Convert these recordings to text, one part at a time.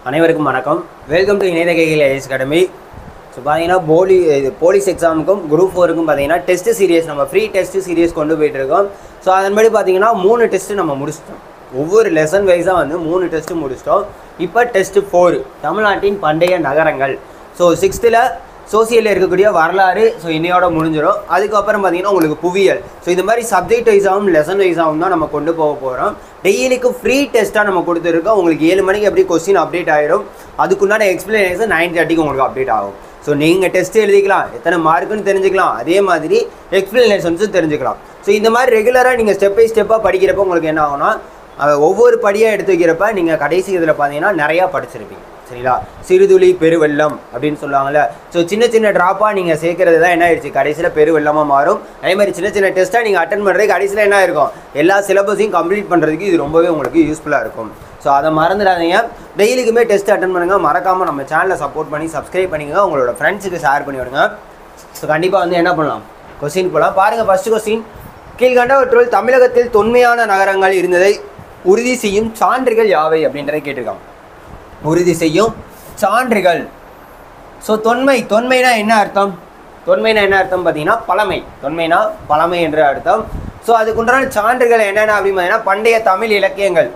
அனைவருக்கும் வணக்கம் welcome to இணையதகைகள் ஐஎஸ் அகாடமி ஸோ பார்த்தீங்கன்னா போலி இது போலீஸ் எக்ஸாமுக்கும் குரூப் ஃபோருக்கும் பார்த்தீங்கன்னா டெஸ்ட் சீரியஸ் நம்ம ஃப்ரீ டெஸ்ட் சீரியஸ் கொண்டு போயிட்டு இருக்கோம் ஸோ அதன்படி பார்த்தீங்கன்னா மூணு டெஸ்ட்டு நம்ம முடிச்சிட்டோம் ஒவ்வொரு லெசன் வைஸாக வந்து மூணு டெஸ்ட்டு முடிச்சிட்டோம் இப்போ டெஸ்ட் ஃபோர் தமிழ்நாட்டின் பண்டைய நகரங்கள் ஸோ சிக்ஸ்த்தில் சோசியலில் இருக்கக்கூடிய வரலாறு ஸோ இன்னையோட முடிஞ்சிடும் அதுக்கப்புறம் பார்த்தீங்கன்னா உங்களுக்கு புவியியல் ஸோ இந்த மாதிரி சப்ஜெக்ட் வைஸாகவும் லெசன் வைஸாகவும் தான் நம்ம கொண்டு போக போகிறோம் டெய்லிக்கு ஃப்ரீ டெஸ்ட்டாக நம்ம கொடுத்துருக்கோம் உங்களுக்கு ஏழு மணிக்கு எப்படி கொஸ்டின் அப்டேட் ஆயிடும் அதுக்குண்டான எக்ஸ்பிளனேஷன் நைன் தேர்ட்டிக்கு உங்களுக்கு அப்டேட் ஆகும் ஸோ நீங்கள் டெஸ்ட் எழுதிக்கலாம் எத்தனை மார்க்குன்னு தெரிஞ்சுக்கலாம் அதே மாதிரி எக்ஸ்பிளனேஷன்ஸும் தெரிஞ்சுக்கலாம் ஸோ இந்த மாதிரி ரெகுலராக நீங்கள் ஸ்டெப் பை ஸ்டெப்பாக படிக்கிறப்ப உங்களுக்கு என்ன ஆகும்னா அஹ், ஒவ்வொரு படியாக எடுத்து வைக்கிறப்ப நீங்கள் கடைசி இதில் பார்த்தீங்கன்னா நிறையா படிச்சிருப்பீங்க சரிங்களா சிறுதுளி பெருவெள்ளம் அப்படின்னு சொல்லுவாங்கல்ல ஸோ சின்ன சின்ன ட்ராப்பாக நீங்கள் சேர்க்கறது தான் என்ன ஆயிடுச்சு கடைசியில் பெருவெள்ளமாக மாறும் அதே மாதிரி சின்ன சின்ன டெஸ்ட்டாக நீங்கள் அட்டன் பண்ணுறது கடைசியில் என்ன இருக்கும் எல்லா சிலபஸையும் கம்ப்ளீட் பண்ணுறதுக்கு இது ரொம்பவே உங்களுக்கு யூஸ்ஃபுல்லாக இருக்கும் ஸோ அதை மறந்துடாதீங்க டெய்லிக்குமே டெஸ்ட் அட்டன் பண்ணுங்கள் மறக்காமல் நம்ம சேனலை சப்போர்ட் பண்ணி சப்ஸ்கிரைப் பண்ணிக்கோங்க உங்களோட ஃப்ரெண்ட்ஸுக்கு ஷேர் பண்ணி விடுங்க ஸோ கண்டிப்பாக வந்து என்ன பண்ணலாம் கொஸ்டின் போகலாம் பாருங்கள் ஃபஸ்ட்டு கொஸ்டின் கீழ்கண்டவற்றுள் தமிழகத்தில் தொன்மையான நகரங்கள் இருந்ததை உறுதி செய்யும் சான்றுகள் யாவை அப்படின்றத கேட்டிருக்காங்க உறுதி செய்யும் சான்றுகள் ஸோ தொன்மை தொன்மைனா என்ன அர்த்தம் தொன்மைனா என்ன அர்த்தம் பார்த்தீங்கன்னா பழமை தொன்மைனா பழமை என்ற அர்த்தம் ஸோ அதுக்குண்டான சான்றுகள் என்னென்ன அப்படின்னு பார்த்தீங்கன்னா பண்டைய தமிழ் இலக்கியங்கள்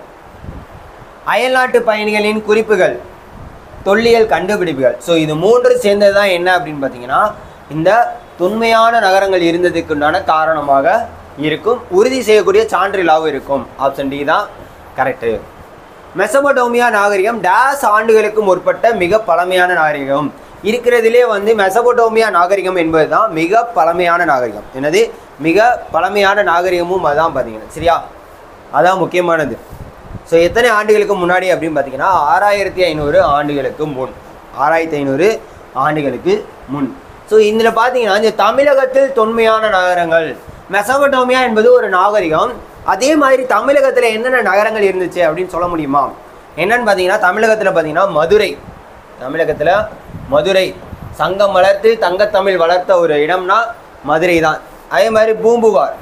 அயல்நாட்டு பயணிகளின் குறிப்புகள் தொல்லியல் கண்டுபிடிப்புகள் ஸோ இது மூன்று சேர்ந்தது தான் என்ன அப்படின்னு பார்த்தீங்கன்னா இந்த தொன்மையான நகரங்கள் இருந்ததுக்குண்டான காரணமாக இருக்கும் உறுதி செய்யக்கூடிய சான்றிலாவும் இருக்கும் ஆப்ஷன் டி தான் கரெக்டு மெசபடோமியா நாகரிகம் டேஸ் ஆண்டுகளுக்கு முற்பட்ட மிக பழமையான நாகரிகம் இருக்கிறதுலே வந்து மெசபடோமியா நாகரிகம் என்பது தான் மிக பழமையான நாகரிகம் என்னது மிக பழமையான நாகரிகமும் அதான் பார்த்தீங்கன்னா சரியா அதான் முக்கியமானது ஸோ எத்தனை ஆண்டுகளுக்கு முன்னாடி அப்படின்னு பார்த்தீங்கன்னா ஆறாயிரத்தி ஐநூறு ஆண்டுகளுக்கு முன் ஆறாயிரத்தி ஐநூறு ஆண்டுகளுக்கு முன் ஸோ இதில் பார்த்தீங்கன்னா இந்த தமிழகத்தில் தொன்மையான நகரங்கள் மெசபடோமியா என்பது ஒரு நாகரிகம் அதே மாதிரி தமிழகத்தில் என்னென்ன நகரங்கள் இருந்துச்சு அப்படின்னு சொல்ல முடியுமா என்னன்னு பார்த்தீங்கன்னா தமிழகத்தில் பார்த்தீங்கன்னா மதுரை தமிழகத்தில் மதுரை சங்கம் வளர்த்து தங்கத்தமிழ் வளர்த்த ஒரு இடம்னா மதுரை தான் அதே மாதிரி பூம்புகார்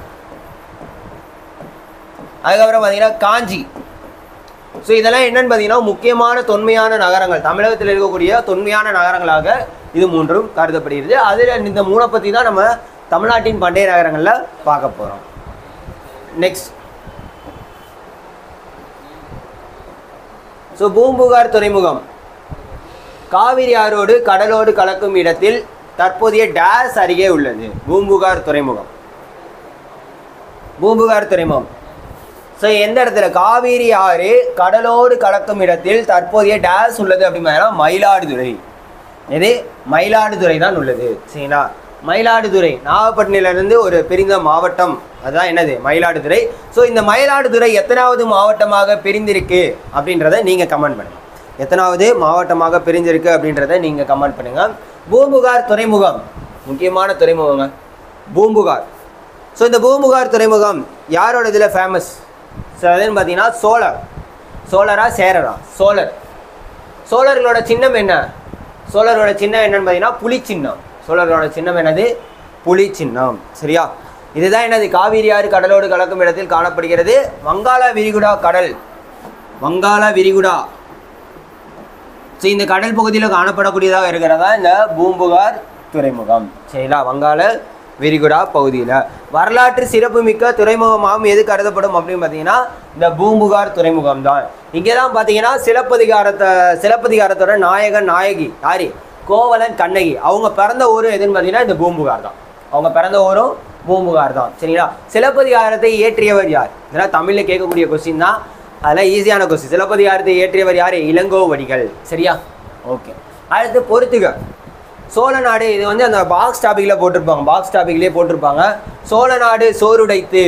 அதுக்கப்புறம் பார்த்தீங்கன்னா காஞ்சி ஸோ இதெல்லாம் என்னன்னு பார்த்தீங்கன்னா முக்கியமான தொன்மையான நகரங்கள் தமிழகத்தில் இருக்கக்கூடிய தொன்மையான நகரங்களாக இது மூன்றும் கருதப்படுகிறது அதில் இந்த மூணை பற்றி தான் நம்ம தமிழ்நாட்டின் பண்டைய நகரங்களில் பார்க்க போகிறோம் நெக்ஸ்ட் ஸோ பூம்புகார் துறைமுகம் காவிரி ஆறோடு கடலோடு கலக்கும் இடத்தில் தற்போதைய டேஸ் அருகே உள்ளது பூம்புகார் துறைமுகம் பூம்புகார் துறைமுகம் ஸோ எந்த இடத்துல காவிரி ஆறு கடலோடு கலக்கும் இடத்தில் தற்போதைய டேஸ் உள்ளது அப்படின்னா மயிலாடுதுறை இது மயிலாடுதுறை தான் உள்ளது சரிங்களா மயிலாடுதுறை நாகப்பட்டினிலிருந்து ஒரு பிரிந்த மாவட்டம் அதுதான் என்னது மயிலாடுதுறை ஸோ இந்த மயிலாடுதுறை எத்தனாவது மாவட்டமாக பிரிந்திருக்கு அப்படின்றத நீங்கள் கமெண்ட் பண்ணுங்கள் எத்தனாவது மாவட்டமாக பிரிஞ்சிருக்கு அப்படின்றத நீங்கள் கமெண்ட் பண்ணுங்கள் பூம்புகார் துறைமுகம் முக்கியமான துறைமுகங்க பூம்புகார் ஸோ இந்த பூம்புகார் துறைமுகம் யாரோட இதில் ஃபேமஸ் ஸோ அதுன்னு பார்த்தீங்கன்னா சோழர் சோழரா சேரரா சோழர் சோழர்களோட சின்னம் என்ன சோழரோட சின்னம் என்னன்னு பார்த்தீங்கன்னா புலி சின்னம் சோழரோட சின்னம் என்னது புலி சின்னம் சரியா இதுதான் என்னது காவிரி ஆறு கடலோடு கலக்கும் இடத்தில் காணப்படுகிறது வங்காள விரிகுடா கடல் வங்காள விரிகுடா ஸோ இந்த கடல் பகுதியில் காணப்படக்கூடியதாக இருக்கிறதா இந்த பூம்புகார் துறைமுகம் சரிங்களா வங்காள விரிகுடா பகுதியில் வரலாற்று சிறப்புமிக்க துறைமுகமாகவும் எது கருதப்படும் அப்படின்னு பார்த்தீங்கன்னா இந்த பூம்புகார் துறைமுகம் தான் இங்கே தான் பார்த்தீங்கன்னா சிலப்பதிகாரத்தை சிலப்பதிகாரத்தோட நாயகன் நாயகி யாரு கோவலன் கண்ணகி அவங்க பிறந்த ஊர் எதுன்னு பார்த்தீங்கன்னா இந்த பூம்புகார் தான் அவங்க பிறந்த ஊரும் பூம்புகார் தான் சரிங்களா சிலப்பதிகாரத்தை இயற்றியவர் யார் இதெல்லாம் தமிழில் கேட்கக்கூடிய கொஸ்டின் தான் அதெல்லாம் ஈஸியான கொஸ்டின் சிலப்பதிகாரத்தை இயற்றியவர் யார் இளங்கோவடிகள் சரியா ஓகே அடுத்து பொறுத்துக சோழ நாடு இது வந்து அந்த பாக்ஸ் டாபிக்கில் போட்டிருப்பாங்க பாக்ஸ் டாபிக்லேயே போட்டிருப்பாங்க சோழ நாடு சோறுடைத்து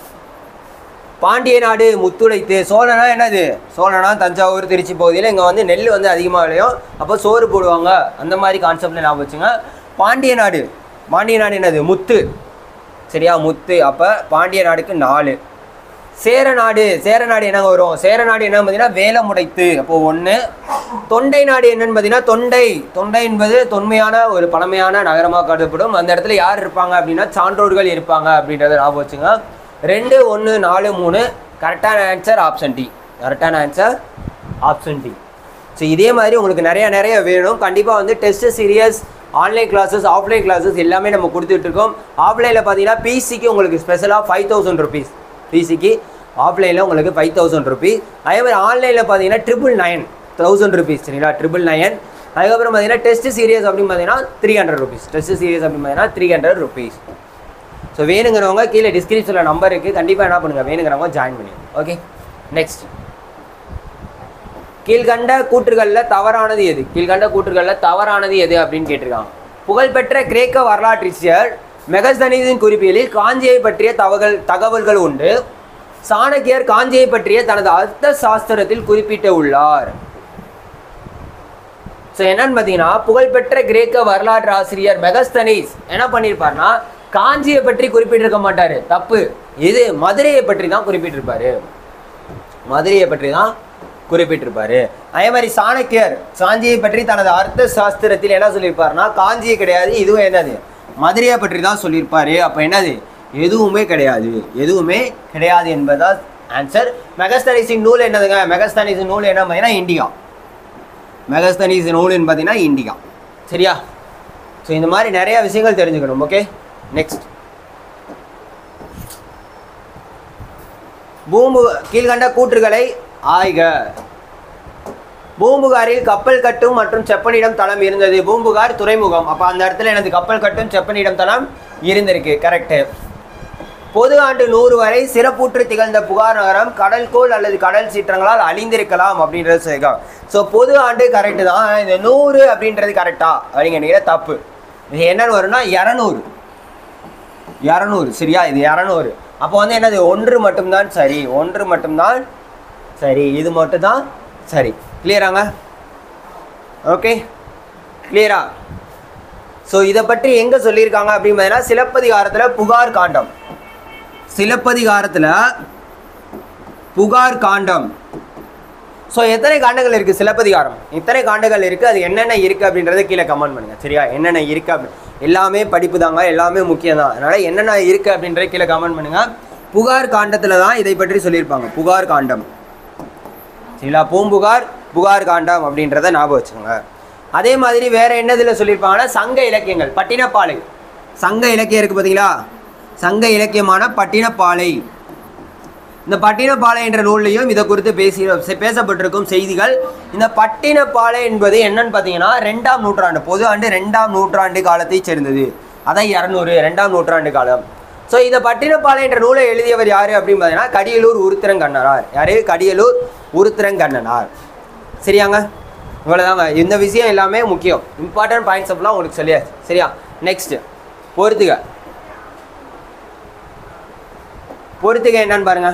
பாண்டிய நாடு முத்துடைத்து சோழனா என்னது சோழனா தஞ்சாவூர் திருச்சி பகுதியில் இங்கே வந்து நெல் வந்து அதிகமாக விளையும் அப்போ சோறு போடுவாங்க அந்த மாதிரி கான்செப்டில் ஞாபகம் வச்சுங்க பாண்டிய நாடு பாண்டிய நாடு என்னது முத்து சரியா முத்து அப்போ பாண்டிய நாடுக்கு நாலு சேர நாடு சேர நாடு என்ன வரும் சேர நாடு என்ன பார்த்தீங்கன்னா வேலமுடைத்து அப்போ ஒன்று தொண்டை நாடு என்னன்னு பார்த்தீங்கன்னா தொண்டை தொண்டை என்பது தொன்மையான ஒரு பழமையான நகரமாக கருதப்படும் அந்த இடத்துல யார் இருப்பாங்க அப்படின்னா சான்றோர்கள் இருப்பாங்க அப்படின்றத ஞாபகம் வச்சுங்க ரெண்டு ஒன்று நாலு மூணு கரெக்டான ஆன்சர் ஆப்ஷன் டி கரெக்டான ஆன்சர் ஆப்ஷன் டி ஸோ இதே மாதிரி உங்களுக்கு நிறைய நிறைய வேணும் கண்டிப்பாக வந்து test series online classes offline classes எல்லாமே நம்ம கொடுத்துட்டு இருக்கோம் ஆஃப்லைனில் பார்த்தீங்கன்னா பிசிக்கு உங்களுக்கு ஸ்பெஷலாக ஃபைவ் தௌசண்ட் ருபீஸ் பிசிக்கு ஆஃப்லைனில் உங்களுக்கு ஃபைவ் தௌசண்ட் ருபீஸ் அதே மாதிரி ஆன்லைனில் பார்த்தீங்கன்னா ட்ரிபிள் நைன் தௌசண்ட் ருபீஸ் சரிங்களா ட்ரிபிள் நைன் அதுக்கப்புறம் பார்த்தீங்கன்னா டெஸ்ட் சீரியஸ் அப்படின்னு பார்த்தீங்கன்னா three hundred rupees test series அப்படின்னு பார்த்தீங்கன்னா த்ரீ ஹண்ட்ரட் ருபீஸ் ஸோ வேணுங்கிறவங்க கீழே டிஸ்கிரிப்ஷனில் நம்பர் இருக்குது கண்டிப்பாக என்ன பண்ணுங்கள் வேணுங்கிறவங்க ஜாயின் பண்ணி ஓகே நெக்ஸ்ட் கீழ்கண்ட கூற்றுகளில் தவறானது எது கீழ்கண்ட கூற்றுகளில் தவறானது எது அப்படின்னு கேட்டிருக்காங்க புகழ்பெற்ற கிரேக்க வரலாற்றியர் மெகஸ்தனிஸின் குறிப்பியலில் காஞ்சியை பற்றிய தகவல் தகவல்கள் உண்டு சாணக்கியர் காஞ்சியை பற்றிய தனது அர்த்த சாஸ்திரத்தில் குறிப்பிட்டு உள்ளார் ஸோ என்னன்னு பார்த்தீங்கன்னா புகழ்பெற்ற கிரேக்க வரலாற்று ஆசிரியர் மெகஸ்தனிஸ் என்ன பண்ணியிருப்பார்னா காஞ்சியை பற்றி குறிப்பிட்டிருக்க மாட்டாரு தப்பு இது மதுரையை பற்றி தான் குறிப்பிட்டிருப்பாரு மதுரையை பற்றி தான் குறிப்பிட்டிருப்பாரு அதே மாதிரி சாணக்கியர் காஞ்சியை பற்றி தனது அர்த்த சாஸ்திரத்தில் என்ன சொல்லியிருப்பாருன்னா காஞ்சியை கிடையாது இதுவும் என்னது மதுரையை பற்றி தான் சொல்லியிருப்பாரு அப்போ என்னது எதுவுமே கிடையாது எதுவுமே கிடையாது என்பதுதான் ஆன்சர் மெகஸ்தனிஸின் நூல் என்னதுங்க மெகஸ்தனிஸின் நூல் என்ன பார்த்தீங்கன்னா இந்தியா மெகஸ்தனிஸ் நூலுன்னு பார்த்தீங்கன்னா இந்தியா சரியா ஸோ இந்த மாதிரி நிறைய விஷயங்கள் தெரிஞ்சுக்கணும் ஓகே நெக்ஸ்ட் பூம்பு கீழ்கண்ட கூற்றுகளை ஆய்க பூம்புகாரில் கப்பல் கட்டும் மற்றும் செப்பனிடம் தளம் இருந்தது பூம்புகார் துறைமுகம் அப்போ அந்த இடத்துல எனது கப்பல் கட்டும் செப்பனிடம் தளம் இருந்திருக்கு கரெக்டு பொது ஆண்டு நூறு வரை சிறப்புற்று திகழ்ந்த புகார் நகரம் கடல்கோள் அல்லது கடல் சீற்றங்களால் அழிந்திருக்கலாம் அப்படின்றது சொல்லியிருக்காங்க ஸோ பொது ஆண்டு கரெக்டு தான் இந்த நூறு அப்படின்றது கரெக்டா அப்படிங்கிற தப்பு இது என்னன்னு வரும்னா இரநூறு இரநூறு சரியா இது இரநூறு அப்போ வந்து என்னது ஒன்று மட்டும்தான் சரி ஒன்று மட்டும்தான் சரி இது மட்டும்தான் சரி கிளியராங்க ஓகே கிளியரா ஸோ இதை பற்றி எங்கே சொல்லியிருக்காங்க அப்படின்னு பார்த்தீங்கன்னா சிலப்பதிகாரத்தில் புகார் காண்டம் சிலப்பதிகாரத்தில் புகார் காண்டம் ஸோ எத்தனை காண்டங்கள் இருக்குது சிலப்பதிகாரம் இத்தனை காண்டங்கள் இருக்குது அது என்னென்ன இருக்குது அப்படின்றத கீழே கமெண்ட் பண்ணுங்கள் சரியா என்னென்ன இருக்குது அப்படி எல்லாமே படிப்பு தாங்க எல்லாமே முக்கியம் தான் அதனால் என்னென்ன இருக்குது அப்படின்றத கீழே கமெண்ட் பண்ணுங்கள் புகார் காண்டத்தில் தான் இதை பற்றி சொல்லியிருப்பாங்க புகார் காண்டம் சரிங்களா பூம்புகார் புகார் காண்டம் அப்படின்றத ஞாபகம் வச்சுக்கோங்க அதே மாதிரி வேற என்ன இதில் சொல்லியிருப்பாங்கன்னா சங்க இலக்கியங்கள் பட்டினப்பாலை சங்க இலக்கியம் இருக்குது பார்த்தீங்களா சங்க இலக்கியமான பட்டினப்பாலை இந்த பட்டினப்பாலை என்ற நூல்லையும் இதை குறித்து பேசி பேசப்பட்டிருக்கும் செய்திகள் இந்த பட்டினப்பாலை என்பது என்னன்னு பார்த்தீங்கன்னா ரெண்டாம் நூற்றாண்டு பொது ஆண்டு ரெண்டாம் நூற்றாண்டு காலத்தைச் சேர்ந்தது அதான் இரநூறு ரெண்டாம் நூற்றாண்டு காலம் ஸோ இந்த பட்டினப்பாலை என்ற நூலை எழுதியவர் யார் அப்படின்னு பார்த்தீங்கன்னா கடியலூர் உருத்திரங்கண்ணனார் யாரு கடியலூர் உருத்திரங்கண்ணனார் சரியாங்க இவ்வளோதாங்க இந்த விஷயம் எல்லாமே முக்கியம் இம்பார்ட்டன்ட் பாயிண்ட்ஸ் அப்படிலாம் உங்களுக்கு சொல்லியாச்சு சரியா நெக்ஸ்ட் பொறுத்துக பொறுத்துக என்னன்னு பாருங்க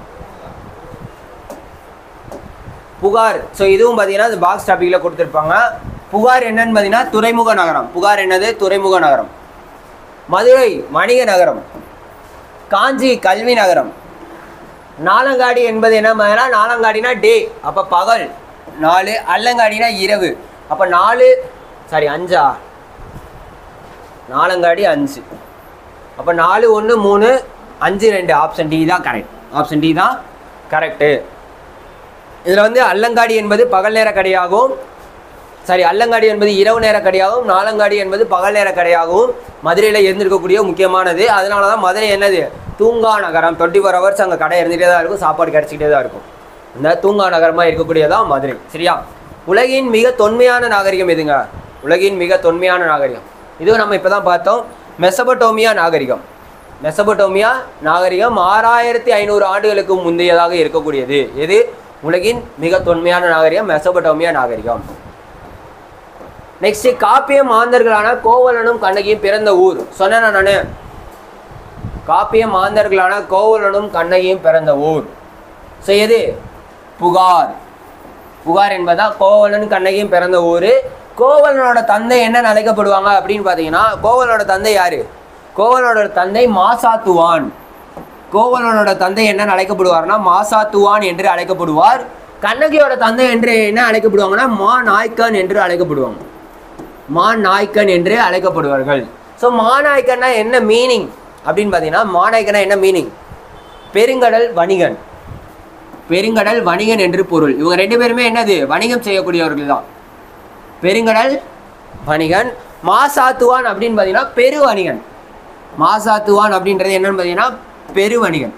புகார் ஸோ இதுவும் பார்த்தீங்கன்னா இந்த பாக்ஸ் டாப்பிக்கில் கொடுத்துருப்பாங்க புகார் என்னன்னு பார்த்தீங்கன்னா துறைமுக நகரம் புகார் என்னது துறைமுக நகரம் மதுரை வணிக நகரம் காஞ்சி கல்வி நகரம் நாலங்காடி என்பது என்ன மாதிரினா நாலங்காடினா டே அப்போ பகல் நாலு அல்லங்காடினா இரவு அப்போ நாலு சாரி அஞ்சா நாலங்காடி அஞ்சு அப்போ நாலு ஒன்று மூணு அஞ்சு ரெண்டு ஆப்ஷன் டி தான் கரெக்ட் ஆப்ஷன் டி தான் கரெக்டு இதில் வந்து அல்லங்காடி என்பது பகல் நேர கடையாகவும் சாரி அல்லங்காடி என்பது இரவு நேர கடையாகவும் நாலங்காடி என்பது பகல் நேர கடையாகவும் மதுரையில் இருந்திருக்கக்கூடிய முக்கியமானது அதனால தான் மதுரை என்னது தூங்கா நகரம் டுவெண்ட்டி ஃபோர் ஹவர்ஸ் அங்கே கடை இருந்துகிட்டே தான் இருக்கும் சாப்பாடு கிடச்சிக்கிட்டே தான் இருக்கும் இந்த தூங்கா நகரமாக இருக்கக்கூடியதான் மதுரை சரியா உலகின் மிக தொன்மையான நாகரிகம் எதுங்க உலகின் மிக தொன்மையான நாகரிகம் இதுவும் நம்ம இப்போ தான் பார்த்தோம் மெசபட்டோமியா நாகரிகம் மெசபட்டோமியா நாகரிகம் ஆறாயிரத்தி ஐநூறு ஆண்டுகளுக்கு முந்தையதாக இருக்கக்கூடியது எது உலகின் மிக தொன்மையான நாகரிகம் மெசபட்டோமியா நாகரிகம் நெக்ஸ்ட் காப்பிய மாந்தர்களான கோவலனும் கண்ணகியும் பிறந்த ஊர் சொன்னேன் நானு காப்பிய மாந்தர்களான கோவலனும் கண்ணகியும் பிறந்த ஊர் ஸோ எது புகார் புகார் என்பதா கோவலன் கண்ணகியும் பிறந்த ஊர் கோவலனோட தந்தை என்ன அழைக்கப்படுவாங்க அப்படின்னு பார்த்தீங்கன்னா கோவலனோட தந்தை யாரு கோவலனோட தந்தை மாசாத்துவான் கோவலனோட தந்தை என்ன அழைக்கப்படுவார்னா மாசாத்துவான் என்று அழைக்கப்படுவார் கண்ணகியோட தந்தை என்று என்ன அழைக்கப்படுவாங்கன்னா மா நாய்க்கன் என்று அழைக்கப்படுவாங்க மா நாய்க்கன் என்று அழைக்கப்படுவார்கள் ஸோ மாநாய்க்கன்னா என்ன மீனிங் அப்படின்னு பார்த்தீங்கன்னா மாநாய்க்கனா என்ன மீனிங் பெருங்கடல் வணிகன் பெருங்கடல் வணிகன் என்று பொருள் இவங்க ரெண்டு பேருமே என்னது வணிகம் செய்யக்கூடியவர்கள் தான் பெருங்கடல் வணிகன் மாசாத்துவான் அப்படின்னு பார்த்தீங்கன்னா பெரு வணிகன் மாசாத்துவான் அப்படின்றது என்னன்னு பார்த்தீங்கன்னா பெரு வணிகன்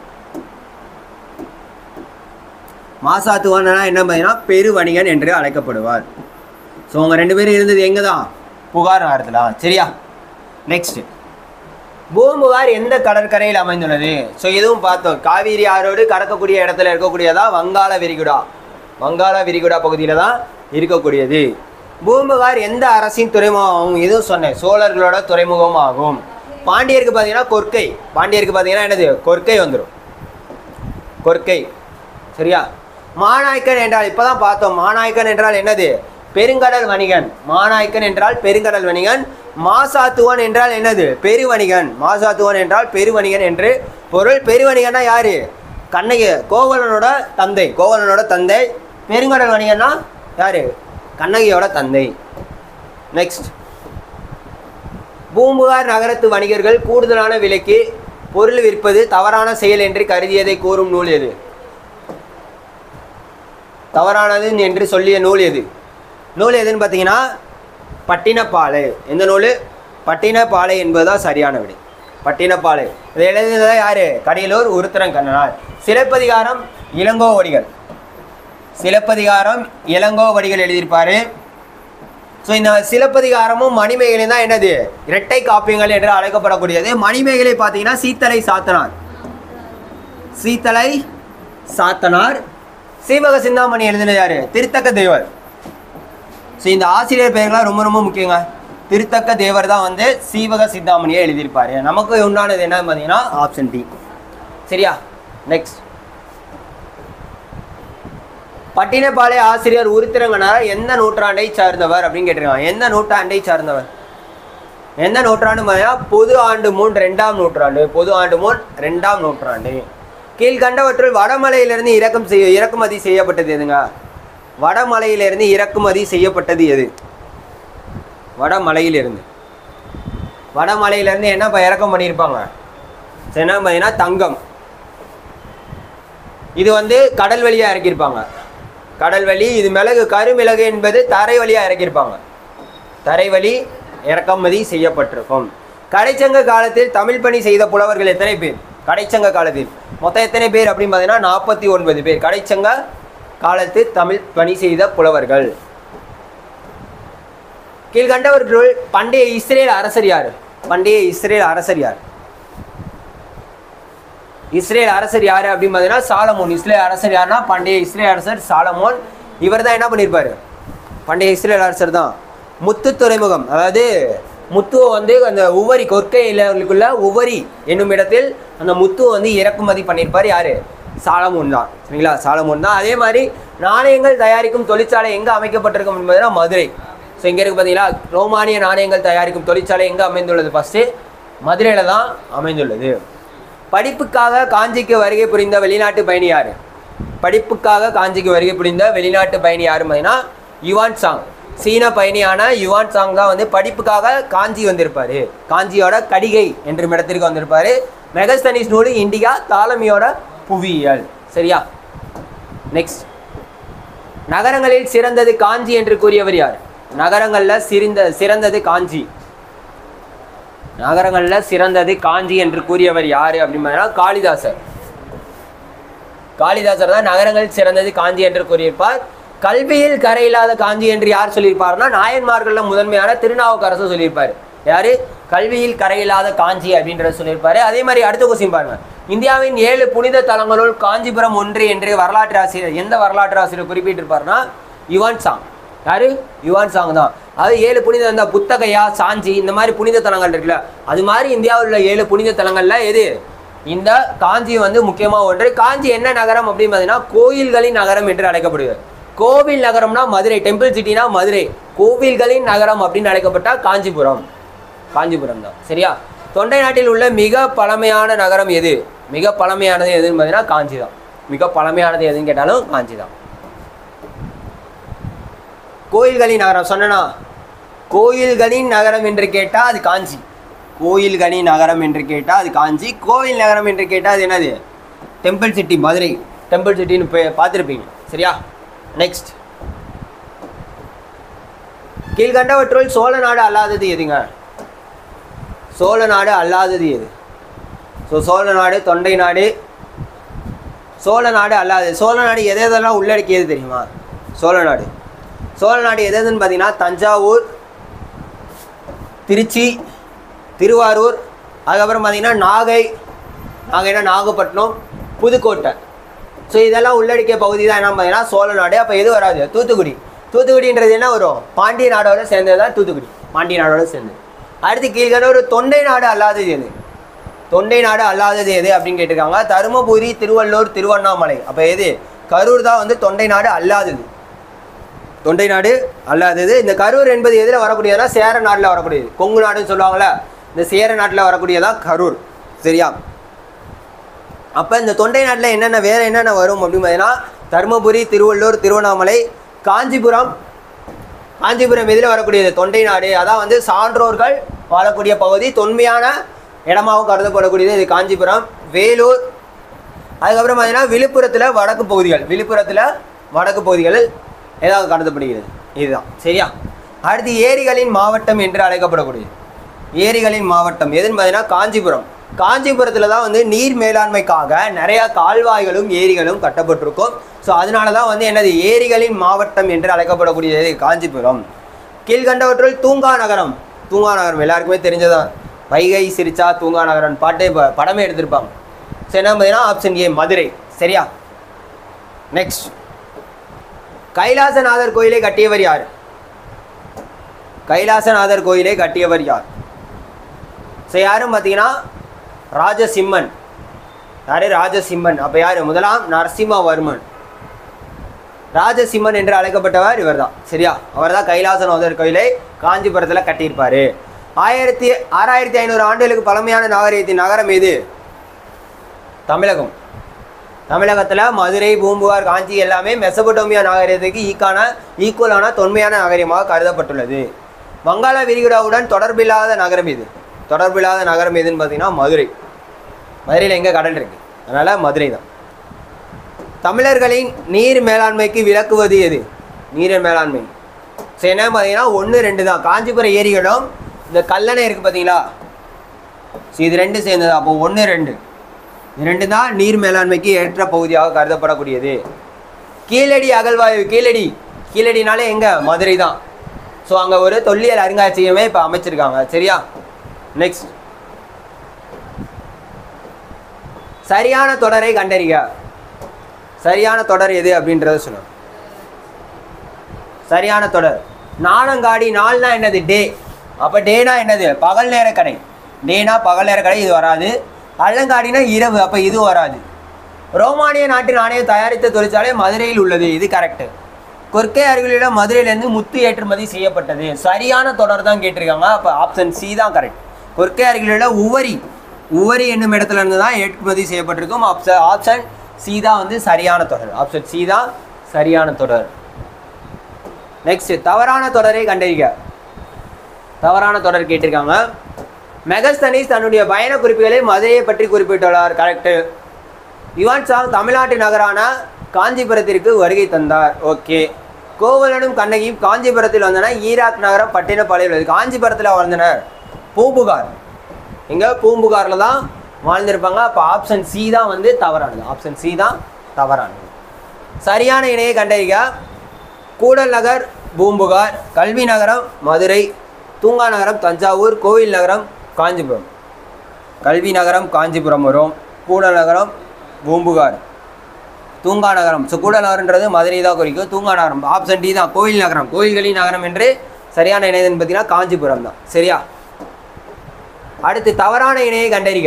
மாசாத்துவான் என்ன பார்த்தீங்கன்னா பெரு வணிகன் என்று அழைக்கப்படுவார் ஸோ அவங்க ரெண்டு பேரும் இருந்தது எங்கே தான் புகார் நகரத்தில் சரியா நெக்ஸ்ட் பூம்புகார் எந்த கடற்கரையில் அமைந்துள்ளது ஸோ இதுவும் பார்த்தோம் காவிரி ஆறோடு கடக்கக்கூடிய இடத்துல இருக்கக்கூடியதா வங்காள விரிகுடா வங்காள விரிகுடா பகுதியில் தான் இருக்கக்கூடியது பூம்புகார் எந்த அரசின் துறைமுகம் ஆகும் இதுவும் சொன்னேன் சோழர்களோட துறைமுகம் ஆகும் பாண்டியருக்கு பார்த்தீங்கன்னா கொற்கை பாண்டியருக்கு பார்த்தீங்கன்னா என்னது கொற்கை வந்துடும் கொற்கை சரியா மாநாய்க்கன் என்றால் இப்பதான் பார்த்தோம் மாநாய்க்கன் என்றால் என்னது பெருங்கடல் வணிகன் மாநாய்க்கன் என்றால் பெருங்கடல் வணிகன் மாசாத்துவன் என்றால் என்னது பெருவணிகன் மாசாத்துவன் என்றால் பெருவணிகன் என்று பொருள் பெருவணிகன்னா யாரு கண்ணகி கோவலனோட தந்தை கோவலனோட தந்தை பெருங்கடல் வணிகன்னா யாரு கண்ணகியோட தந்தை நெக்ஸ்ட் பூம்புகார் நகரத்து வணிகர்கள் கூடுதலான விலைக்கு பொருள் விற்பது தவறான செயல் என்று கருதியதை கூறும் நூல் எது தவறானது என்று சொல்லிய நூல் எது நூல் எதுன்னு பார்த்தீங்கன்னா பட்டினப்பாலை எந்த நூல் பட்டினப்பாலை என்பதுதான் சரியான விடை பட்டினப்பாலை இதை எழுதினதா யாரு கடியலூர் உருத்திரன் கண்ணனார் சிலப்பதிகாரம் இளங்கோவடிகள் சிலப்பதிகாரம் இளங்கோவடிகள் எழுதியிருப்பாரு ஸோ இந்த சிலப்பதிகாரமும் மணிமேகலையும் தான் என்னது இரட்டை காப்பியங்கள் என்று அழைக்கப்படக்கூடியது மணிமேகலை பார்த்தீங்கன்னா சீத்தலை சாத்தனார் சீத்தலை சாத்தனார் சீவக சிந்தாமணி எழுதினது யாரு திருத்தக்க தேவர் ஸோ இந்த ஆசிரியர் பெயர்கள்லாம் ரொம்ப ரொம்ப முக்கியங்க திருத்தக்க தேவர் தான் வந்து சீவக சிந்தாமணியை எழுதியிருப்பாரு நமக்கு உண்டானது என்னன்னு பார்த்தீங்கன்னா ஆப்ஷன் டி சரியா நெக்ஸ்ட் பட்டினப்பாளைய ஆசிரியர் உருத்திரங்கனார் எந்த நூற்றாண்டை சார்ந்தவர் அப்படின்னு கேட்டிருக்காங்க எந்த நூற்றாண்டை சார்ந்தவர் எந்த நூற்றாண்டு பார்த்தீங்கன்னா பொது ஆண்டு மூன் ரெண்டாம் நூற்றாண்டு பொது ஆண்டு மூன் ரெண்டாம் நூற்றாண்டு கீழ்கண்டவற்றுள் வடமலையிலிருந்து இறக்கம் செய்ய இறக்குமதி செய்யப்பட்டது எதுங்க வடமலையிலிருந்து இறக்குமதி செய்யப்பட்டது எது வடமலையிலிருந்து வடமலையிலிருந்து என்ன இப்போ இறக்கம் பண்ணியிருப்பாங்க சரி, என்ன பார்த்தீங்கன்னா தங்கம் இது வந்து கடல் வழியாக இறக்கியிருப்பாங்க கடல் வழி இது மிளகு கருமிளகு என்பது தரை வழியாக இறக்கியிருப்பாங்க தரை வழி இறக்குமதி செய்யப்பட்டிருக்கும் கடைச்சங்க காலத்தில் தமிழ் பணி செய்த புலவர்கள் எத்தனை பேர் கடைச்சங்க காலத்தில் மொத்தம் எத்தனை பேர் அப்படின்னு பார்த்தீங்கன்னா நாற்பத்தி ஒன்பது பேர் கடைச்சங்க காலத்தில் தமிழ் பணி செய்த புலவர்கள் கீழ்கண்டவற்றுள் பண்டைய இஸ்ரேல் அரசர் யார் பண்டைய இஸ்ரேல் அரசர் யார் இஸ்ரேல் அரசர் யாரு அப்படின்னு பார்த்தீங்கன்னா சாலமோன் இஸ்ரேல் அரசர் யாருன்னா பண்டைய இஸ்ரேல் அரசர் சாலமோன் இவர் தான் என்ன பண்ணியிருப்பாரு பண்டைய இஸ்ரேல் அரசர் தான் முத்து துறைமுகம் அதாவது முத்துவை வந்து அந்த உவரி கொற்கையிலுக்குள்ள உவரி என்னும் இடத்தில் அந்த முத்துவை வந்து இறக்குமதி பண்ணியிருப்பார் யாரு சாலமோன் தான் சரிங்களா சாலமோன் தான் அதே மாதிரி நாணயங்கள் தயாரிக்கும் தொழிற்சாலை எங்கே அமைக்கப்பட்டிருக்கும் என்பதுனா மதுரை ஸோ இங்கே இருக்கு பார்த்தீங்களா ரோமானிய நாணயங்கள் தயாரிக்கும் தொழிற்சாலை எங்கே அமைந்துள்ளது ஃபஸ்ட்டு மதுரையில் தான் அமைந்துள்ளது படிப்புக்காக காஞ்சிக்கு வருகை புரிந்த வெளிநாட்டு பயணி யார் படிப்புக்காக காஞ்சிக்கு வருகை புரிந்த வெளிநாட்டு பயணி யாரு பார்த்தீங்கன்னா யுவான் சாங் சீன பயணியான யுவான் சாங் தான் வந்து படிப்புக்காக காஞ்சி வந்திருப்பாரு காஞ்சியோட கடிகை என்ற இடத்திற்கு வந்திருப்பாரு மெகஸ்தனிஸ் நூல் இந்தியா தாலமியோட புவியியல் சரியா நெக்ஸ்ட் நகரங்களில் சிறந்தது காஞ்சி என்று கூறியவர் யார் நகரங்களில் சிறந்த சிறந்தது காஞ்சி நகரங்களில் சிறந்தது காஞ்சி என்று கூறியவர் யாரு அப்படின்னு பார்த்தீங்கன்னா காளிதாசர் காளிதாசர் தான் நகரங்களில் சிறந்தது காஞ்சி என்று கூறியிருப்பார் கல்வியில் கரையில்லாத காஞ்சி என்று யார் சொல்லியிருப்பார்னா நாயன்மார்கள்ல முதன்மையான திருநாவுக்கரசு சொல்லியிருப்பார் யாரு கல்வியில் கரையில்லாத காஞ்சி அப்படின்றத சொல்லியிருப்பாரு அதே மாதிரி அடுத்த கொஸ்டின் பாருங்க இந்தியாவின் ஏழு புனித தலங்களுள் காஞ்சிபுரம் ஒன்று என்று வரலாற்று ஆசிரியர் எந்த வரலாற்று ஆசிரியர் குறிப்பிட்டிருப்பார்னா யுவான் சாங் யாரு யுவான் சாங் தான் அது ஏழு புனித இந்த புத்தகையா சாஞ்சி இந்த மாதிரி புனித தலங்கள் இருக்குல்ல அது மாதிரி இந்தியாவில் உள்ள ஏழு புனித தலங்கள்ல எது இந்த காஞ்சி வந்து முக்கியமாக ஒன்று காஞ்சி என்ன நகரம் அப்படின்னு பார்த்தீங்கன்னா கோயில்களின் நகரம் என்று அழைக்கப்படுகிறது கோவில் நகரம்னா மதுரை டெம்பிள் சிட்டினா மதுரை கோவில்களின் நகரம் அப்படின்னு அழைக்கப்பட்டா காஞ்சிபுரம் காஞ்சிபுரம் தான் சரியா தொண்டை நாட்டில் உள்ள மிக பழமையான நகரம் எது மிக பழமையானது எதுன்னு பார்த்தீங்கன்னா காஞ்சி தான் மிக பழமையானது எதுன்னு கேட்டாலும் காஞ்சி தான் கோயில்களின் நகரம் சொன்னனா கோயில்களின் நகரம் என்று கேட்டால் அது காஞ்சி கோயில்களின் நகரம் என்று கேட்டால் அது காஞ்சி கோயில் நகரம் என்று கேட்டால் அது என்னது டெம்பிள் சிட்டி மதுரை டெம்பிள் சிட்டின்னு போய் பார்த்துருப்பீங்க சரியா நெக்ஸ்ட் கீழ்கண்டவற்றுள் சோழ நாடு அல்லாதது எதுங்க சோழ நாடு அல்லாதது எது ஸோ சோழ நாடு தொண்டை நாடு சோழ நாடு அல்லாதது சோழ நாடு எதை எதெல்லாம் உள்ளடக்கியது தெரியுமா சோழ நாடு சோழ நாடு எது எதுன்னு பார்த்தீங்கன்னா தஞ்சாவூர் திருச்சி திருவாரூர் அதுக்கப்புறம் பார்த்தீங்கன்னா நாகை நாகைனா நாகப்பட்டினம் புதுக்கோட்டை ஸோ இதெல்லாம் உள்ளடக்கிய பகுதி தான் என்ன பார்த்தீங்கன்னா சோழ நாடு அப்போ எது வராது தூத்துக்குடி தூத்துக்குடின்றது என்ன வரும் பாண்டிய நாடோட சேர்ந்தது தான் தூத்துக்குடி பாண்டிய நாடோட சேர்ந்தது அடுத்து கீழ்கண்ட ஒரு தொண்டை நாடு அல்லாதது எது தொண்டை நாடு அல்லாதது எது அப்படின்னு கேட்டிருக்காங்க தருமபுரி திருவள்ளூர் திருவண்ணாமலை அப்போ எது கரூர் தான் வந்து தொண்டை நாடு அல்லாதது தொண்டை நாடு அல்லாதது இந்த கரூர் என்பது எதில் வரக்கூடியதுனா சேர நாட்டில் வரக்கூடியது கொங்கு நாடுன்னு சொல்லுவாங்கள்ல இந்த சேர நாட்டில் வரக்கூடியதான் கரூர் சரியா அப்போ இந்த தொண்டை நாட்டில் என்னென்ன வேறு என்னென்ன வரும் அப்படின்னு பார்த்தீங்கன்னா தருமபுரி திருவள்ளூர் திருவண்ணாமலை காஞ்சிபுரம் காஞ்சிபுரம் எதில் வரக்கூடியது தொண்டை நாடு அதான் வந்து சான்றோர்கள் வாழக்கூடிய பகுதி தொன்மையான இடமாகவும் கருதப்படக்கூடியது இது காஞ்சிபுரம் வேலூர் அதுக்கப்புறம் பார்த்தீங்கன்னா விழுப்புரத்தில் வடக்கு பகுதிகள் விழுப்புரத்தில் வடக்கு பகுதிகள் ஏதாவது கருதப்படுகிறது இதுதான் சரியா அடுத்து ஏரிகளின் மாவட்டம் என்று அழைக்கப்படக்கூடியது ஏரிகளின் மாவட்டம் எதுன்னு பார்த்தீங்கன்னா காஞ்சிபுரம் காஞ்சிபுரத்தில் தான் வந்து நீர் மேலாண்மைக்காக நிறைய கால்வாய்களும் ஏரிகளும் கட்டப்பட்டிருக்கும் ஸோ அதனால தான் வந்து என்னது ஏரிகளின் மாவட்டம் என்று அழைக்கப்படக்கூடியது காஞ்சிபுரம் கீழ்கண்டவற்றுள் தூங்கா நகரம் தூங்கா நகரம் எல்லாருக்குமே தெரிஞ்சதான் வைகை சிரிச்சா தூங்கா நகரம் பாட்டே ப- படமே எடுத்திருப்பாங்க சரி என்ன பார்த்தீங்கன்னா ஆப்ஷன் ஏ மதுரை சரியா நெக்ஸ்ட் கைலாசநாதர் கோயிலை கட்டியவர் யார் கைலாசநாதர் கோயிலை கட்டியவர் யார் ஸோ யாரும் பார்த்தீங்கன்னா ராஜசிம்மன் யாரு ராஜசிம்மன் அப்போ யார் முதலாம் நரசிம்மவர்மன் ராஜசிம்மன் என்று அழைக்கப்பட்டவர் இவர்தான் சரியா அவர் தான் கைலாசநாதர் கோயிலை காஞ்சிபுரத்தில் கட்டியிருப்பாரு ஆயிரத்தி ஆறாயிரத்தி ஐநூறு ஆண்டுகளுக்கு பழமையான நாகரிகத்தின் நகரம் எது தமிழகம் தமிழகத்தில் மதுரை பூம்புகார் காஞ்சி எல்லாமே மெசபடோமியா நாகரிகத்துக்கு ஈக்கான ஈக்குவலான தொன்மையான நாகரிகமாக கருதப்பட்டுள்ளது வங்காள விரிகுடாவுடன் தொடர்பில்லாத நகரம் எது தொடர்பில்லாத நகரம் எதுன்னு பார்த்தீங்கன்னா மதுரை மதுரையில் எங்கே கடல் இருக்கு அதனால் மதுரை தான் தமிழர்களின் நீர் மேலாண்மைக்கு விளக்குவது எது நீர் மேலாண்மை ஸோ என்ன பார்த்தீங்கன்னா ஒன்று ரெண்டு தான் காஞ்சிபுரம் ஏரிகளும் இந்த கல்லணை இருக்குது பார்த்தீங்களா ஸோ இது ரெண்டு சேர்ந்தது அப்போ ஒன்று ரெண்டு இது ரெண்டு தான் நீர் மேலாண்மைக்கு ஏற்ற பகுதியாக கருதப்படக்கூடியது கீழடி அகழ்வாய்வு கீழடி கீழடினாலே எங்கே மதுரை தான் ஸோ அங்கே ஒரு தொல்லியல் அருங்காட்சியகமே இப்போ அமைச்சிருக்காங்க சரியா நெக்ஸ்ட் சரியான தொடரை கண்டறிக சரியான தொடர் எது அப்படின்றத சொல்லணும் சரியான தொடர் நாணங்காடி நாள்னா என்னது டே அப்போ டேனா என்னது பகல் நேர கடை டேனா பகல் நேர கடை இது வராது அல்லங்காடினா இரவு அப்போ இது வராது ரோமானிய நாட்டு நாணயம் தயாரித்த தொழிற்சாலை மதுரையில் உள்ளது இது கரெக்டு கொர்க்கை அருகிலுள்ள மதுரையிலேருந்து முத்து ஏற்றுமதி செய்யப்பட்டது சரியான தொடர் தான் கேட்டிருக்காங்க அப்போ ஆப்ஷன் சி தான் கரெக்ட் கொர்க்கை அருகிலுள்ள உவரி உவரி என்னும் இடத்துல இருந்து தான் ஏற்றுமதி செய்யப்பட்டிருக்கும் ஆப்ஷன் ஆப்ஷன் சி தான் வந்து சரியான தொடர் ஆப்ஷன் சி தான் சரியான தொடர் நெக்ஸ்ட் தவறான தொடரை கண்டறிக தவறான தொடர் கேட்டிருக்காங்க மெகஸ்தனிஸ் தன்னுடைய பயண குறிப்புகளில் மதுரையை பற்றி குறிப்பிட்டுள்ளார் கரெக்டு யுவான் சாங் தமிழ்நாட்டு நகரான காஞ்சிபுரத்திற்கு வருகை தந்தார் ஓகே கோவலனும் கண்ணகியும் காஞ்சிபுரத்தில் வந்தனர் ஈராக் நகரம் பட்டினப்பாளையம் உள்ளது காஞ்சிபுரத்தில் வந்தனர் பூம்புகார் எங்க பூம்புகாரில் தான் வாழ்ந்திருப்பாங்க அப்போ ஆப்ஷன் சி தான் வந்து தவறானது ஆப்ஷன் சி தான் தவறானது சரியான இணையை கண்டறிக கூடல் நகர் பூம்புகார் கல்வி நகரம் மதுரை தூங்கா நகரம் தஞ்சாவூர் கோவில் நகரம் காஞ்சிபுரம் கல்வி நகரம் காஞ்சிபுரம் வரும் கூடல் நகரம் பூம்புகார் தூங்கா நகரம் ஸோ கூடல் நகரன்றது மதுரை தான் குறிக்கும் தூங்கா நகரம் ஆப்ஷன் டி தான் கோவில் நகரம் கோயில்களின் நகரம் என்று சரியான இணையதுன்னு பார்த்தீங்கன்னா காஞ்சிபுரம் தான் சரியா அடுத்து தவறான இணையை கண்டறிக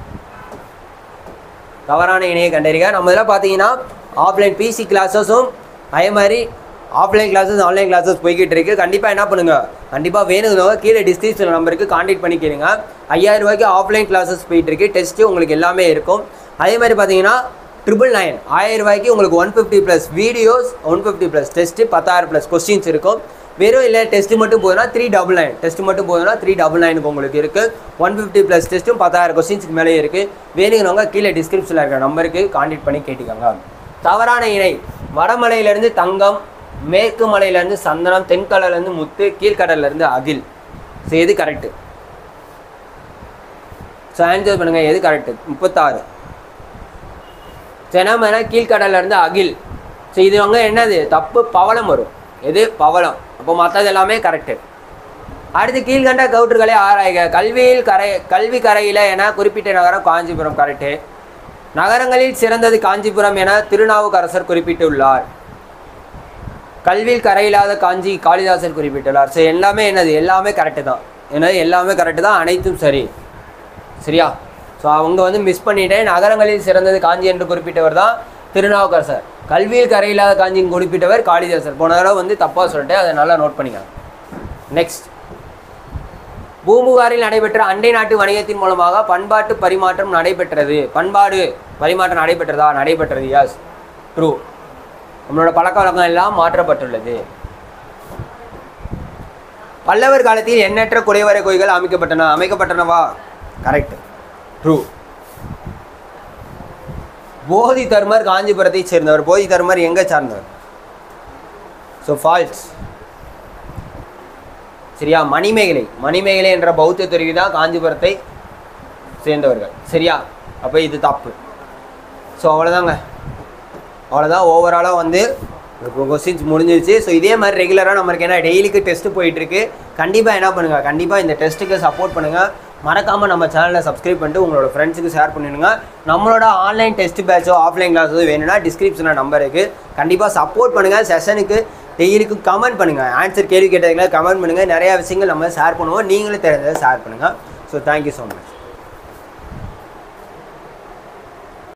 தவறான இணையை கண்டறிக நம்ம இதில் பார்த்தீங்கன்னா ஆஃப்லைன் பிசி கிளாஸஸும் அதே மாதிரி ஆஃப்லைன் கிளாஸஸ் ஆன்லைன் கிளாஸஸ் போய்கிட்டு இருக்கு கண்டிப்பாக என்ன பண்ணுங்க கண்டிப்பாக வேணுங்கிறவங்க கீழே டிஸ்கிரிப்ஷன் நம்பருக்கு காண்டாக்ட் பண்ணிக்கிறீங்க ஐயாயிரம் ரூபாய்க்கு ஆஃப்லைன் கிளாஸஸ் போயிட்டு இருக்கு டெஸ்ட்டு உங்களுக்கு எல்லாமே இருக்கும் அதே மாதிரி பார்த்தீங்கன்னா ட்ரிபிள் நைன் ஆயிரம் ரூபாய்க்கு உங்களுக்கு one fifty plus videos one fifty plus test பத்தாயிரம் ப்ளஸ் கொஸ்டின்ஸ் இருக்கும் வெறும் இல்லை டெஸ்ட் மட்டும் போதுனா த்ரீ டபுள் நைன் டெஸ்ட் மட்டும் போதுனா த்ரீ டபுள் நைனுக்கு உங்களுக்கு இருக்குது ஒன் ஃபிஃப்டி ப்ளஸ் டெஸ்ட்டும் பத்தாயிரம் கொஸ்டின்ஸ்க்கு மேலே இருக்குது வேணுங்கிறவங்க கீழே டிஸ்கிரிப்ஷனில் இருக்கிற நம்பருக்கு காண்டாக்ட் பண்ணி கேட்டுக்கோங்க தவறான இணை வடமலையிலேருந்து தங்கம் மேற்கு மலையிலேருந்து சந்தனம் தென்கடல்லேருந்து முத்து கீழ்கடல்லேருந்து அகில் ஸோ எது கரெக்டு ஸோ ஆன்சர் பண்ணுங்க எது கரெக்டு முப்பத்தாறு செனமென கீழ்கடல்லேருந்து அகில் ஸோ இது வந்து என்னது தப்பு பவளம் வரும் எது பவளம் அப்போ மற்றது எல்லாமே கரெக்டு அடுத்து கீழ்கண்ட கவுட்டுகளை ஆராய்க கல்வியில் கரை கல்வி கரையில என குறிப்பிட்ட நகரம் காஞ்சிபுரம் கரெக்டு நகரங்களில் சிறந்தது காஞ்சிபுரம் என திருநாவுக்கரசர் குறிப்பிட்டுள்ளார் கல்வியில் கரையில்லாத காஞ்சி காளிதாசர் குறிப்பிட்டுள்ளார் ஸோ எல்லாமே என்னது எல்லாமே கரெக்டு தான் என்னது எல்லாமே கரெக்டு தான் அனைத்தும் சரி சரியா ஸோ அவங்க வந்து மிஸ் பண்ணிட்டேன் நகரங்களில் சிறந்தது காஞ்சி என்று குறிப்பிட்டவர் தான் திருநாவுக்கரசர் கல்வியில் கரையில்லாத காஞ்சின்னு குறிப்பிட்டவர் காளிதாசர் போன தடவை வந்து தப்பாக சொல்லிட்டேன் அதை நல்லா நோட் பண்ணிக்கலாம் நெக்ஸ்ட் பூம்புகாரில் நடைபெற்ற அண்டை நாட்டு வணிகத்தின் மூலமாக பண்பாட்டு பரிமாற்றம் நடைபெற்றது பண்பாடு பரிமாற்றம் நடைபெற்றதா நடைபெற்றது யாஸ் ட்ரூ நம்மளோட பழக்க வழக்கம் எல்லாம் மாற்றப்பட்டுள்ளது பல்லவர் காலத்தில் எண்ணற்ற குடைவரை கோயில்கள் அமைக்கப்பட்டன அமைக்கப்பட்டனவா கரெக்ட் ட்ரூ போதி தர்மர் காஞ்சிபுரத்தை சேர்ந்தவர் போதி தர்மர் எங்கே சார்ந்தவர் ஸோ ஃபால்ஸ் சரியா மணிமேகலை மணிமேகலை என்ற பௌத்த துறவி தான் காஞ்சிபுரத்தை சேர்ந்தவர்கள் சரியா அப்போ இது தப்பு ஸோ அவ்வளோதாங்க அவ்வளோதான் ஓவராலாக வந்து கொஸ்டின்ஸ் முடிஞ்சிருச்சு ஸோ இதே மாதிரி ரெகுலராக நம்மளுக்கு என்ன டெய்லிக்கு டெஸ்ட்டு போயிட்டுருக்கு கண்டிப்பாக என்ன பண்ணுங்கள் கண்டிப்பாக இந்த டெஸ்ட்டுக்கு சப்போர்ட் பண்ணுங்கள் மறக்காமல் நம்ம சேனலை சப்ஸ்கிரைப் பண்ணிட்டு உங்களோட ஃப்ரெண்ட்ஸுக்கு ஷேர் பண்ணிடுங்க நம்மளோட ஆன்லைன் டெஸ்ட் பேட்சோ ஆஃப்லைன் கிளாஸோ வேணும்னா டிஸ்கிரிப்ஷனில் நம்பர் இருக்குது கண்டிப்பாக சப்போர்ட் பண்ணுங்கள் செஷனுக்கு டெய்லிக்கு கமெண்ட் பண்ணுங்கள் ஆன்சர் கேள்வி கேட்டதுக்குலாம் கமெண்ட் பண்ணுங்கள் நிறையா விஷயங்கள் நம்ம ஷேர் பண்ணுவோம் நீங்களும் தெரிஞ்சதை ஷேர் பண்ணுங்கள் ஸோ தேங்க்யூ ஸோ மச்